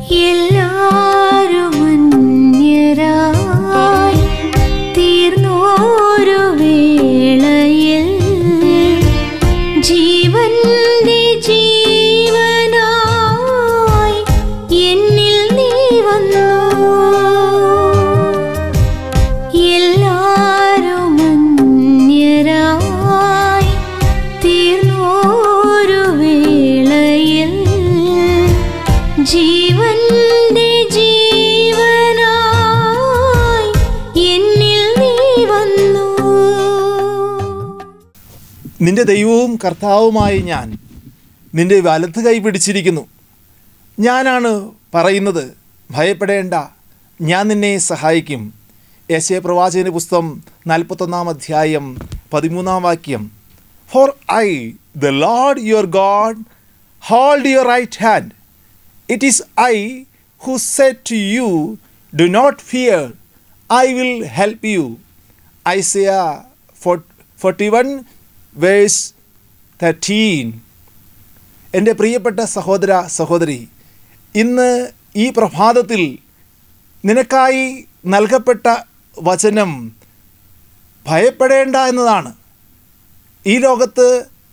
എല്ലാരും അന്യരായി തീർന്നോരു വേളയിൽ ജീവന്റെ ജീവനായി എന്നിൽ നീ വന്നു എല്ലാരും അന്യരായി തീർന്നോരു വേളയിൽ ജീവന്റെ ജീവനായി എന്നിൽ നീ വന്നു നിന്റെ ദൈവവും കർത്താവുമായി ഞാൻ നിന്റെ വലത്ത് കൈ പിടിച്ചിരിക്കുന്നു ഞാനാണ് പറയുന്നത് ഭയപ്പെടേണ്ട ഞാൻ നിന്നെ സഹായിക്കും യശയ പ്രവാചകന്റെ പുസ്തകം നാൽപ്പത്തൊന്നാം അധ്യായം പതിമൂന്നാം വാക്യം for I the Lord your God hold your right hand it is I who set to you do not fear I will help you Isaiah forty one verse thirteen എൻ്റെ പ്രിയപ്പെട്ട സഹോദര സഹോദരി ഇന്ന് ഈ പ്രഭാതത്തിൽ നിനക്കായി നൽകപ്പെട്ട വചനം ഭയപ്പെടേണ്ട എന്നതാണ് ഈ ലോകത്ത്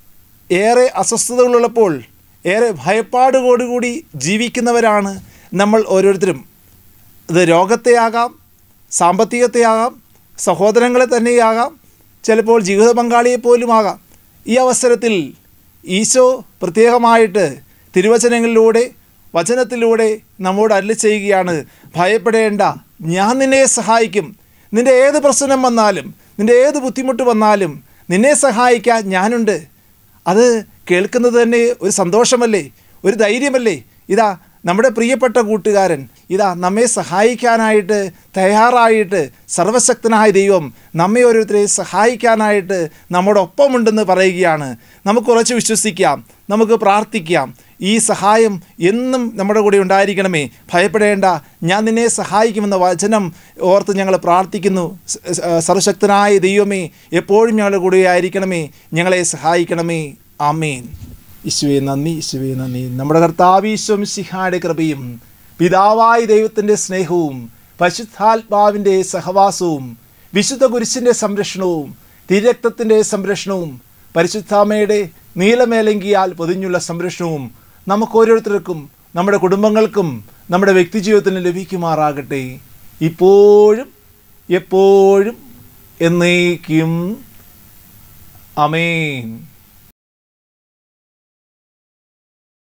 ഏറെ അസ്വസ്ഥതകളുള്ളപ്പോൾ ഏറെ ഭയപ്പാടുകോടുകൂടി ജീവിക്കുന്നവരാണ് നമ്മൾ ഓരോരുത്തരും ഇത് രോഗത്തെയാകാം സാമ്പത്തികത്തെയാകാം സഹോദരങ്ങളെ തന്നെയാകാം ചിലപ്പോൾ ജീവിത പങ്കാളിയെ പോലും ആകാം ഈ അവസരത്തിൽ ഈശോ പ്രത്യേകമായിട്ട് തിരുവചനങ്ങളിലൂടെ വചനത്തിലൂടെ നമ്മോട് അരുളി ചെയ്യുകയാണ് ഭയപ്പെടേണ്ട ഞാൻ നിന്നെ സഹായിക്കും നിൻ്റെ ഏത് പ്രശ്നം വന്നാലും നിൻ്റെ ഏത് ബുദ്ധിമുട്ട് വന്നാലും നിന്നെ സഹായിക്കാൻ ഞാനുണ്ട് അത് കേൾക്കുന്നത് തന്നെ ഒരു സന്തോഷമല്ലേ ഒരു ധൈര്യമല്ലേ ഇതാ നമ്മുടെ പ്രിയപ്പെട്ട കൂട്ടുകാരൻ ഇതാ നമ്മെ സഹായിക്കാനായിട്ട് തയ്യാറായിട്ട് സർവശക്തനായ ദൈവം നമ്മെ ഓരോരുത്തരെ സഹായിക്കാനായിട്ട് നമ്മുടെ ഒപ്പമുണ്ടെന്ന് പറയുകയാണ് നമുക്ക് ഉറച്ച് വിശ്വസിക്കാം നമുക്ക് പ്രാർത്ഥിക്കാം ഈ സഹായം എന്നും നമ്മുടെ കൂടെ ഉണ്ടായിരിക്കണമേ ഭയപ്പെടേണ്ട ഞാൻ നിന്നെ സഹായിക്കുമെന്ന വചനം ഓർത്ത് ഞങ്ങൾ പ്രാർത്ഥിക്കുന്നു സ- സ- സർവശക്തനായ ദൈവമേ എപ്പോഴും ഞങ്ങളുടെ കൂടെ ആയിരിക്കണമേ ഞങ്ങളെ സഹായിക്കണമേ ആമേൻ ഈശുവെ നന്ദി ഈശുവെ നന്ദി നമ്മുടെ കർത്താവീശ്വം സിഹായുടെ കൃപയും പിതാവായ ദൈവത്തിൻ്റെ സ്നേഹവും പരിശുദ്ധാത്മാവിൻ്റെ സഹവാസവും വിശുദ്ധ കുരിശിൻ്റെ സംരക്ഷണവും തിരക്തത്തിൻ്റെ സംരക്ഷണവും പരിശുദ്ധാമയുടെ നീലമേലങ്കിയാൽ പൊതിഞ്ഞുള്ള സംരക്ഷണവും നമുക്ക് ഓരോരുത്തർക്കും നമ്മുടെ കുടുംബങ്ങൾക്കും നമ്മുടെ വ്യക്തിജീവിതത്തിന് ലഭിക്കുമാറാകട്ടെ ഇപ്പോഴും എപ്പോഴും എന്നേക്കും അമേൻ